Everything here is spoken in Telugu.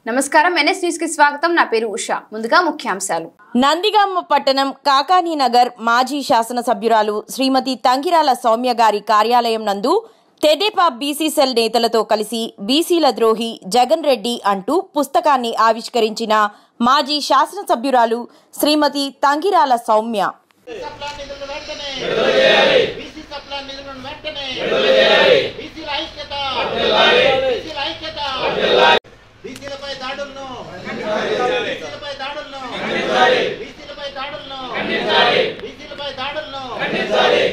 నమస్కారం ఎన్ఎస్ న్యూస్ కి స్వాగతం నా పేరు ఉషా ముందుగా ముఖ్యాంశాలు నందిగామ పట్టణం కాకాని నగర్ మాజీ శాసనసభ్యురాలు శ్రీమతి తంగిరాల సౌమ్య గారి కార్యాలయం నందు తెదేపా బీసీ సెల్ నేతలతో కలిసి బీసీల ద్రోహి జగన్ రెడ్డి అంటూ పుస్తకాన్ని ఆవిష్కరించిన మాజీ శాసనసభ్యురాలు శ్రీమతి తంగిరాల సౌమ్య సప్లా నిధులను వెంటనే బీసీ సప్లా నిధులను వెంటనే బీసీల ఐక్యత బీసీల ఐక్యత బీసీలపై దాడులను బీసీలపై దాడులను బీసీలపై దాడులను బీసీలపై దాడులను